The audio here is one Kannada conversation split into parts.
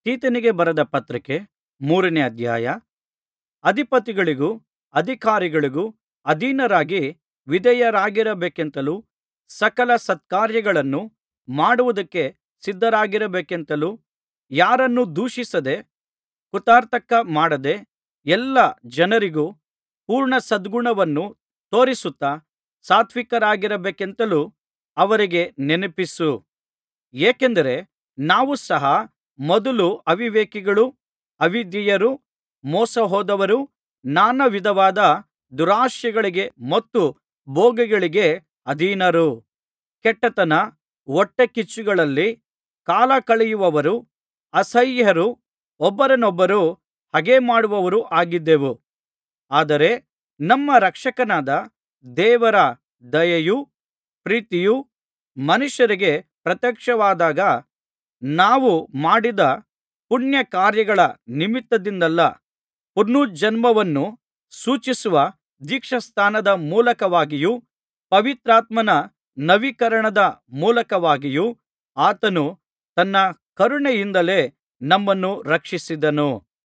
ತೀತನಿಗೆ ಬರೆದ ಪತ್ರಿಕೆ ಮೂರನೇ ಅಧ್ಯಾಯ ಅಧಿಪತಿಗಳಿಗೂ ಅಧಿಕಾರಿಗಳಿಗೂ ಅಧೀನರಾಗಿ ವಿಧೇಯರಾಗಿರಬೇಕೆಂತಲೂ ಸಕಲ ಸತ್ಕಾರ್ಯಗಳನ್ನು ಮಾಡುವುದಕ್ಕೆ ಸಿದ್ಧರಾಗಿರಬೇಕೆಂತಲೂ ಯಾರನ್ನೂ ದೂಷಿಸದೆ ಕುತಾರ್ಥಕ ಮಾಡದೆ ಎಲ್ಲಾ ಜನರಿಗೂ ಪೂರ್ಣ ಸದ್ಗುಣವನ್ನು ತೋರಿಸುತ್ತಾ ಸಾತ್ವಿಕರಾಗಿರಬೇಕೆಂತಲೂ ಅವರಿಗೆ ನೆನಪಿಸು ಏಕೆಂದರೆ ನಾವು ಸಹ ಮೊದಲು ಅವಿವೇಕಿಗಳೂ ಅವಿಧೇಯರೂ ಮೋಸಹೋದವರೂ ನಾನಾ ವಿಧವಾದ ದುರಾಶೆಗಳಿಗೆ ಮತ್ತು ಭೋಗಗಳಿಗೆ ಅಧೀನರೂ ಕೆಟ್ಟತನ ಹೊಟ್ಟೆಕಿಚ್ಚುಗಳಲ್ಲಿ ಕಾಲ ಕಳೆಯುವವರೂ ಅಸಹ್ಯರೂ ಒಬ್ಬರನ್ನೊಬ್ಬರು ಹಗೆಮಾಡುವವರೂ ಆಗಿದ್ದೆವು ಆದರೆ ನಮ್ಮ ರಕ್ಷಕನಾದ ದೇವರ ದಯೆಯೂ ಪ್ರೀತಿಯೂ ಮನುಷ್ಯರಿಗೆ ಪ್ರತ್ಯಕ್ಷವಾದಾಗ ನಾವು ಮಾಡಿದ ಪುಣ್ಯಕಾರ್ಯಗಳ ನಿಮಿತ್ತದಿಂದಲ್ಲ ಪುನರ್ಜನ್ಮವನ್ನು ಸೂಚಿಸುವ ದೀಕ್ಷಾಸ್ನಾನದ ಮೂಲಕವಾಗಿಯೂ ಪವಿತ್ರಾತ್ಮನ ನವೀಕರಣದ ಮೂಲಕವಾಗಿಯೂ ಆತನು ತನ್ನ ಕರುಣೆಯಿಂದಲೇ ನಮ್ಮನ್ನು ರಕ್ಷಿಸಿದನು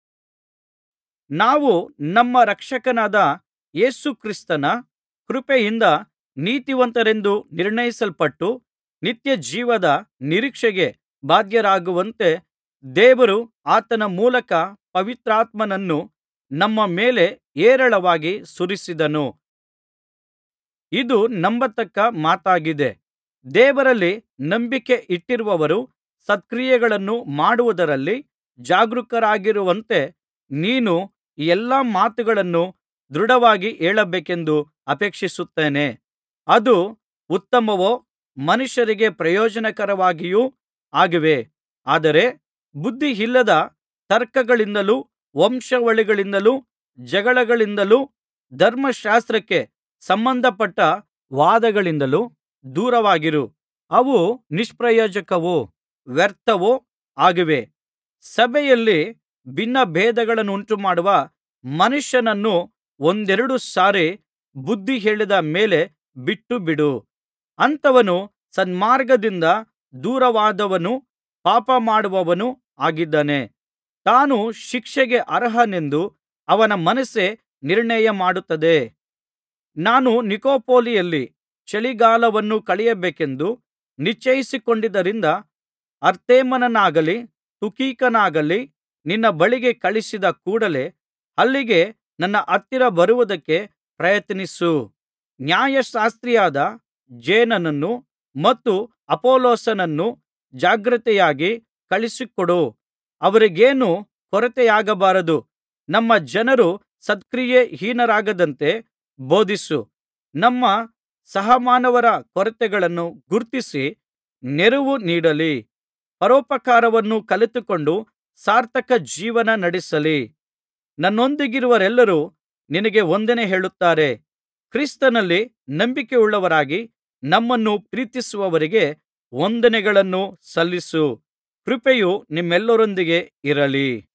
ನಾವು ನಮ್ಮ ರಕ್ಷಕನಾದ ಯೇಸು ಕ್ರಿಸ್ತನ ಕೃಪೆಯಿಂದ ನೀತಿವಂತರೆಂದು ನಿರ್ಣಯಿಸಲ್ಪಟ್ಟು ನಿತ್ಯಜೀವದ ನಿರೀಕ್ಷೆಗೆ ಬಾಧ್ಯರಾಗುವಂತೆ ದೇವರು ಆತನ ಮೂಲಕ ಪವಿತ್ರಾತ್ಮನನ್ನು ನಮ್ಮ ಮೇಲೆ ಹೇರಳವಾಗಿ ಸುರಿಸಿದನು ಇದು ನಂಬತಕ್ಕ ಮಾತಾಗಿದೆ ದೇವರಲ್ಲಿ ನಂಬಿಕೆ ಇಟ್ಟಿರುವವರು ಸತ್ಕ್ರಿಯೆಗಳನ್ನು ಮಾಡುವುದರಲ್ಲಿ ಜಾಗರೂಕರಾಗಿರುವಂತೆ ನೀನು ಈ ಎಲ್ಲಾ ಮಾತುಗಳನ್ನು ದೃಢವಾಗಿ ಹೇಳಬೇಕೆಂದು ಅಪೇಕ್ಷಿಸುತ್ತೇನೆ ಅದು ಉತ್ತಮವೂ ಮನುಷ್ಯರಿಗೆ ಪ್ರಯೋಜನಕರವಾಗಿಯೂ ಆಗಿವೆ ಆದರೆ ಬುದ್ಧಿಯಿಲ್ಲದ ತರ್ಕಗಳಿಂದಲೂ ವಂಶಾವಳಿಗಳಿಂದಲೂ ಜಗಳಗಳಿಂದಲೂ ಧರ್ಮಶಾಸ್ತ್ರಕ್ಕೆ ಸಂಬಂಧಪಟ್ಟ ವಾದಗಳಿಂದಲೂ ದೂರವಾಗಿರು ಅವು ನಿಷ್ಪ್ರಯೋಜಕವೂ ವ್ಯರ್ಥವೂ ಆಗಿವೆ ಸಭೆಯಲ್ಲಿ ಭಿನ್ನಭೇದಗಳನ್ನುಂಟುಮಾಡುವ ಮನುಷ್ಯನನ್ನು ಒಂದೆರಡು ಸಾರಿ ಬುದ್ಧಿ ಹೇಳಿದ ಮೇಲೆ ಬಿಟ್ಟುಬಿಡು ಅಂಥವನು ಸನ್ಮಾರ್ಗದಿಂದ ದೂರವಾದವನೂ ಪಾಪಮಾಡುವವನೂ ಆಗಿದ್ದಾನೆ ತಾನು ಶಿಕ್ಷೆಗೆ ಅರ್ಹನೆಂದು ಅವನ ಮನಸ್ಸೇ ನಿರ್ಣಯಮಾಡುತ್ತದೆ ನಾನು ನಿಕೊಪೋಲಿಯಲ್ಲಿ ಚಳಿಗಾಲವನ್ನು ಕಳೆಯಬೇಕೆಂದು ನಿಶ್ಚಯಿಸಿಕೊಂಡಿದ್ದರಿಂದ ಅರ್ತೇಮನನ್ನಾಗಲಿ ತುಖಿಕನನ್ನಾಗಲಿ ನಿನ್ನ ಬಳಿಗೆ ಕಳುಹಿಸಿದ ಕೂಡಲೆ ಅಲ್ಲಿಗೆ ನನ್ನ ಹತ್ತಿರ ಬರುವುದಕ್ಕೆ ಪ್ರಯತ್ನಿಸು ನ್ಯಾಯಶಾಸ್ತ್ರಿಯಾದ ಜೇನನನ್ನು ಮತ್ತು ಅಪೊಲ್ಲೋಸನನ್ನು ಜಾಗ್ರತೆಯಾಗಿ ಕಳುಹಿಸಿಕೊಡು ಅವರಿಗೇನೂ ಕೊರತೆಯಾಗಬಾರದು ನಮ್ಮ ಜನರು ಸತ್ಕ್ರಿಯೆಹೀನರಾಗದಂತೆ ಬೋಧಿಸು ನಮ್ಮ ಸಹಮಾನವರ ಕೊರತೆಗಳನ್ನು ಗುರುತಿಸಿ ನೆರವು ನೀಡಲಿ ಪರೋಪಕಾರವನ್ನು ಕಲಿತುಕೊಂಡು ಸಾರ್ಥಕ ಜೀವನ ನಡೆಸಲಿ ನನ್ನೊಂದಿಗಿರುವವರೆಲ್ಲರೂ ನಿನಗೆ ವಂದನೆ ಹೇಳುತ್ತಾರೆ ಕ್ರಿಸ್ತನಲ್ಲಿ ನಂಬಿಕೆಯುಳ್ಳವರಾಗಿ ನಮ್ಮನ್ನು ಪ್ರೀತಿಸುವವರಿಗೆ ವಂದನೆಗಳನ್ನು ಸಲ್ಲಿಸು ಕೃಪೆಯು ನಿಮ್ಮೆಲ್ಲರೊಂದಿಗೆ ಇರಲಿ